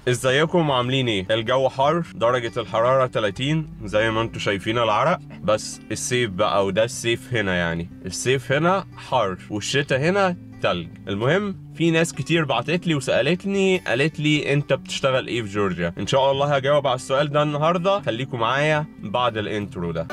ازيكم عاملين ايه الجو حر درجة الحرارة 30 زي ما انتم شايفين العرق بس الصيف بقى وده الصيف هنا يعني الصيف هنا حر والشتاء هنا تلج المهم في ناس كتير بعتت لي وسالتني قالت لي انت بتشتغل ايه في جورجيا ان شاء الله هجاوب على السؤال ده النهارده خليكم معايا بعد الانترو ده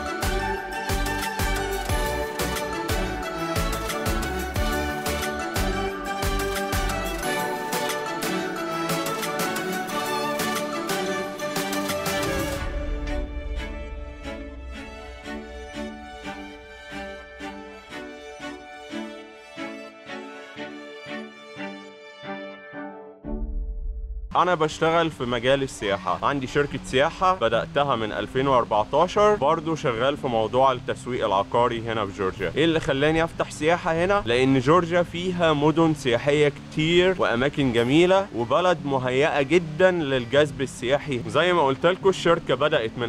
انا بشتغل في مجال السياحة عندي شركة سياحة بدأتها من 2014 برضو شغال في موضوع التسويق العقاري هنا في جورجيا ايه اللي خلاني افتح سياحة هنا لان جورجيا فيها مدن سياحية كتير واماكن جميلة وبلد مهيئة جدا للجذب السياحي زي ما قلت لكم الشركة بدأت من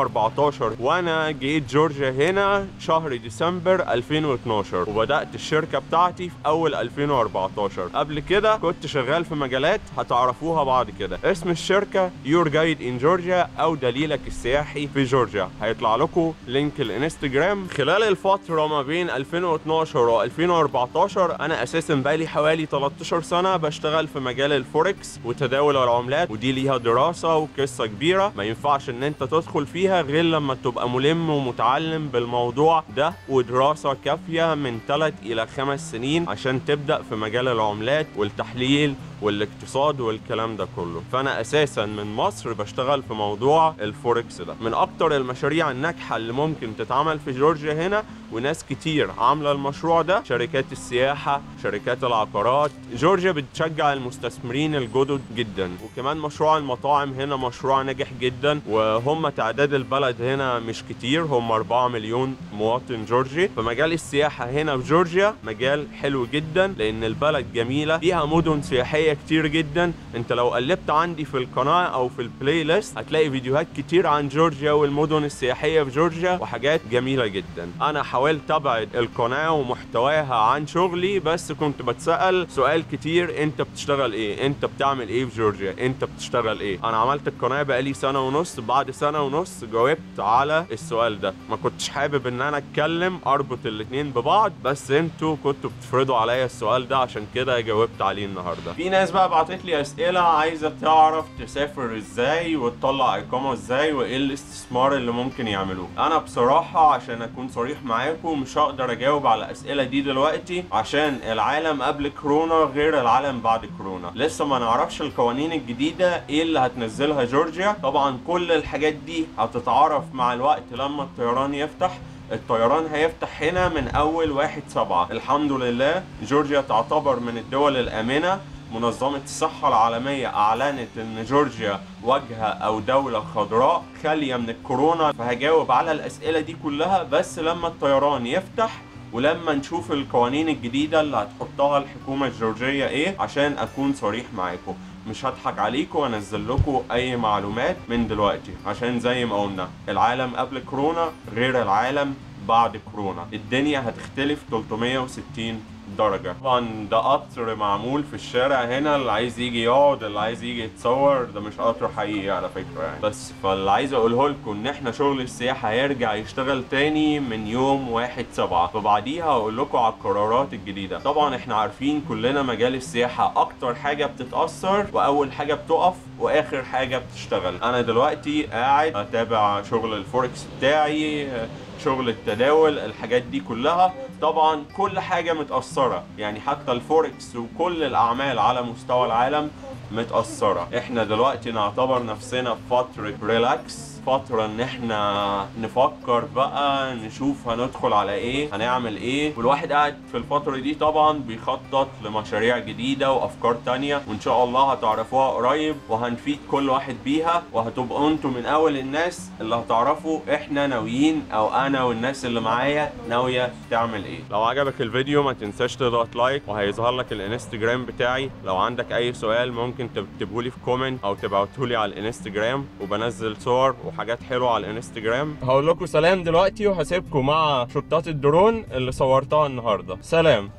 2014 وانا جيت جورجيا هنا شهر ديسمبر 2012 وبدأت الشركة بتاعتي في اول 2014 قبل كده كنت شغال في مجالات هتعرفوها بعد كده اسم الشركة يور جايد ان جورجيا او دليلك السياحي في جورجيا هيطلع لكم لينك الانستجرام خلال الفترة ما بين 2012 و 2014 انا اساسا بقالي حوالي 13 سنة بشتغل في مجال الفوركس وتداول العملات ودي ليها دراسة وقصة كبيرة ما ينفعش ان انت تدخل فيها غير لما تبقى ملم ومتعلم بالموضوع ده ودراسة كافية من 3 الى 5 سنين عشان تبدأ في مجال العملات والتحليل والاقتصاد والكلام ده كله فانا اساسا من مصر بشتغل في موضوع الفوركس ده من اكتر المشاريع الناجحه اللي ممكن تتعمل في جورجيا هنا وناس كتير عامله المشروع ده شركات السياحه شركات العقارات جورجيا بتشجع المستثمرين الجدد جدا وكمان مشروع المطاعم هنا مشروع ناجح جدا وهم تعداد البلد هنا مش كتير هم 4 مليون مواطن جورجي فمجال السياحه هنا في جورجيا مجال حلو جدا لان البلد جميله فيها مدن سياحيه كتير جدا انت لو قلبت عندي في القناه او في البلاي ليست هتلاقي فيديوهات كتير عن جورجيا والمدن السياحيه في جورجيا وحاجات جميله جدا انا حاولت ابعد القناه ومحتواها عن شغلي بس كنت بتسال سؤال كتير انت بتشتغل ايه انت بتعمل ايه في جورجيا انت بتشتغل ايه انا عملت القناه بقالي سنه ونص بعد سنه ونص جاوبت على السؤال ده ما كنتش حابب ان انا اتكلم اربط الاتنين ببعض بس انتوا كنتوا بتفرضوا عليا السؤال ده عشان كده جاوبت عليه النهارده في ناس بقى بعتت لي اسئله عايزه تعرف تسافر ازاي وتطلع اقامه ازاي وايه الاستثمار اللي ممكن يعملوه انا بصراحه عشان اكون صريح معاكم مش هقدر اجاوب على الاسئله دي دلوقتي عشان العالم قبل كورونا غير العالم بعد كورونا لسه ما نعرفش القوانين الجديده ايه اللي هتنزلها جورجيا طبعا كل الحاجات دي هتتعرف مع الوقت لما الطيران يفتح الطيران هيفتح هنا من اول واحد سبعة الحمد لله جورجيا تعتبر من الدول الامنه منظمة الصحة العالمية أعلنت إن جورجيا واجهة أو دولة خضراء خالية من الكورونا فهجاوب على الأسئلة دي كلها بس لما الطيران يفتح ولما نشوف القوانين الجديدة اللي هتحطها الحكومة الجورجية إيه عشان أكون صريح معاكم مش هضحك عليكم وانزل لكم اي معلومات من دلوقتي عشان زي ما قلنا العالم قبل كورونا غير العالم بعد كورونا الدنيا هتختلف 360 درجة طبعا ده قطر معمول في الشارع هنا اللي عايز يجي يقعد اللي عايز يجي يتصور ده مش قطر حقيقي على فكرة يعني بس فاللي عايز اقوله لكم ان احنا شغل السياحة هيرجع يشتغل تاني من يوم واحد سبعة فبعديها هقول لكم على القرارات الجديدة طبعا احنا عارفين كلنا مجال السياحة اكتر حاجة بتتأثر واول حاجة بتقف واخر حاجة بتشتغل انا دلوقتي قاعد اتابع شغل الفوركس بتاعي شغل التداول الحاجات دي كلها طبعا كل حاجة متأثرة يعني حتى الفوركس وكل الأعمال على مستوى العالم متأثرة احنا دلوقتي نعتبر نفسنا في فترة ريلاكس فترة ان احنا نفكر بقى نشوف هندخل على ايه هنعمل ايه والواحد قاعد في الفترة دي طبعا بيخطط لمشاريع جديدة وافكار تانية وان شاء الله هتعرفوها قريب وهنفيد كل واحد بيها وهتبقوا انتوا من اول الناس اللي هتعرفوا احنا ناويين او انا والناس اللي معايا ناوية تعمل ايه لو عجبك الفيديو ما تنساش تضغط لايك وهيظهر لك الانستجرام بتاعي لو عندك اي سؤال ممكن تكتبه لي في كومنت او تبعته لي على الانستجرام وبنزل صور وحاجات حلوه على الانستجرام هقول لكم سلام دلوقتي وهسيبكم مع شطات الدرون اللي صورتها النهارده سلام